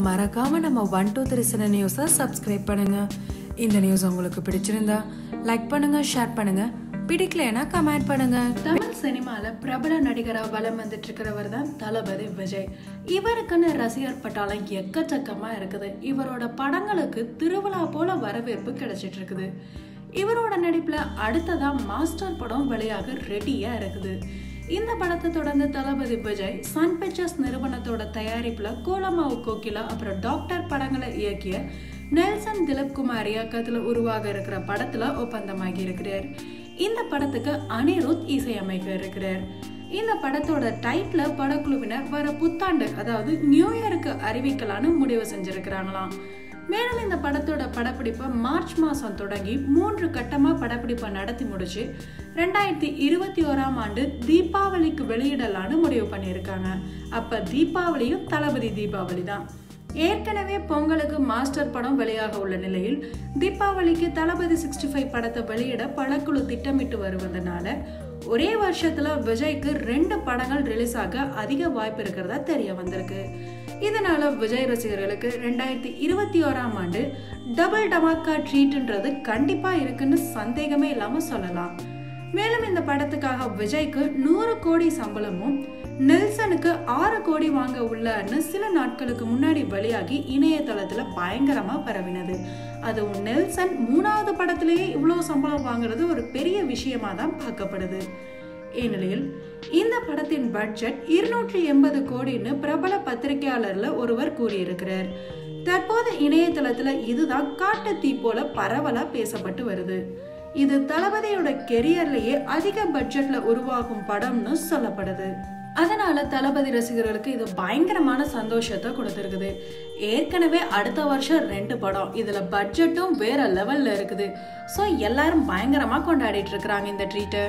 மறக்காம நம்ம one two three சின நியூஸை சப்ஸ்கிரைப் பண்ணுங்க இந்த நியூஸ் உங்களுக்கு பிடிச்சிருந்தா லைக் பண்ணுங்க ஷேர் பண்ணுங்க பிடிக்கலைன்னா கமெண்ட் பண்ணுங்க தமிழ் சினிமால பிரபல நடிகரா வலம் வந்துட்டு இருக்கிறவர் தான் தளபதி விஜய் இவருக்குன்னு ரசிகர் பட்டாளம் எக்கச்சக்கமா இருக்குது இவரோட படங்களுக்கு திருவிழா போல வரவேற்பு கிடைச்சிட்டு இருக்குது இவரோட நடிப்புல அடுத்ததா மாஸ்டர் படம் வெளியாக ரெடியா இருக்குது இந்த படத்தை தொடர்ந்து தளபதி விஜய் சன் பிக்சர்ஸ் நிறுவனத்தோட தயாரிப்புல கோலமாவு கோகிலா அப்புறம் டாக்டர் படங்களை இயக்கிய நெல்சன் திலீப் குமார் இயக்கத்துல உருவாக இருக்கிற படத்துல ஒப்பந்தமாகி இருக்கிறார் இந்த படத்துக்கு அனிருத் இசையமைக்க இருக்கிறார் இந்த படத்தோட டைட்டில் படக்குழுவினர் வர புத்தாண்டு அதாவது நியூ இயருக்கு அறிவிக்கலான்னு முடிவு செஞ்சிருக்கிறாங்களாம் மேலும் இந்த படத்தோட படப்பிடிப்பை மார்ச் மாதம் தொடங்கி மூன்று கட்டமாக படப்பிடிப்பை நடத்தி முடிச்சு ரெண்டாயிரத்தி இருபத்தி ஓராம் ஆண்டு தீபாவளிக்கு வெளியிடலான்னு முடிவு பண்ணியிருக்காங்க அப்போ தீபாவளியும் தளபதி தீபாவளி தான் ஏற்கனவே பொங்கலுக்கு மாஸ்டர் படம் வெளியாக உள்ள நிலையில் தீபாவளிக்கு தளபதி சிக்ஸ்டி ஃபைவ் படத்தை வெளியிட படக்குழு திட்டமிட்டு வருவதனால ஒரே வருஷத்துல விஜய்க்கு ரெண்டு படங்கள் ரிலீஸ் ஆக அதிக வாய்ப்பு இருக்கிறதா தெரிய வந்திருக்கு இதனால விஜய் ரசிகர்களுக்கு ரெண்டாயிரத்தி இருபத்தி ஓராம் ஆண்டு டபுள் டமாக்கா ட்ரீட்ன்றது கண்டிப்பா இருக்குன்னு சந்தேகமே இல்லாம சொல்லலாம் மேலும் இந்த படத்துக்காக விஜய்க்கு நூறு கோடி சம்பளமும் நெல்சனுக்கு ஆறு கோடி வாங்க உள்ளன்னு சில நாட்களுக்கு முன்னாடி வெளியாகி இணையதளத்துல பயங்கரமா பரவினது அதுவும் நெல்சன் மூணாவது படத்திலேயே இவ்வளவு சம்பளம் வாங்குறது ஒரு பெரிய விஷயமா தான் பார்க்கப்படுது இந்நிலையில் இந்த படத்தின் பட்ஜெட் இருநூற்றி எண்பது கோடின்னு பிரபல பத்திரிகையாளர்ல ஒருவர் கூறியிருக்கிறார் தற்போது இணையதளத்துல இதுதான் காட்டு தீ போல பரவலா பேசப்பட்டு வருது இது தளபதியோட கெரியர்லயே அதிக பட்ஜெட்ல உருவாகும் படம்னு சொல்லப்படுது அதனால தளபதி ரசிகர்களுக்கு இது பயங்கரமான சந்தோஷத்தை கொடுத்துருக்குது ஏற்கனவே அடுத்த வருஷம் ரெண்டு படம் இதுல பட்ஜெட்டும் வேற லெவல்ல இருக்குது ஸோ எல்லாரும் பயங்கரமா கொண்டாடிட்டு இருக்கிறாங்க இந்த ட்ரீட்டை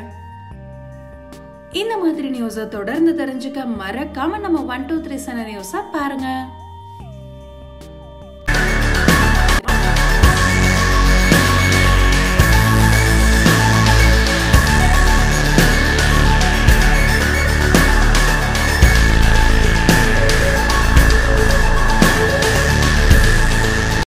இந்த மாதிரி நியூஸை தொடர்ந்து தெரிஞ்சுக்க மறக்காம நம்ம ஒன் டூ த்ரீ சன நியூஸை பாருங்க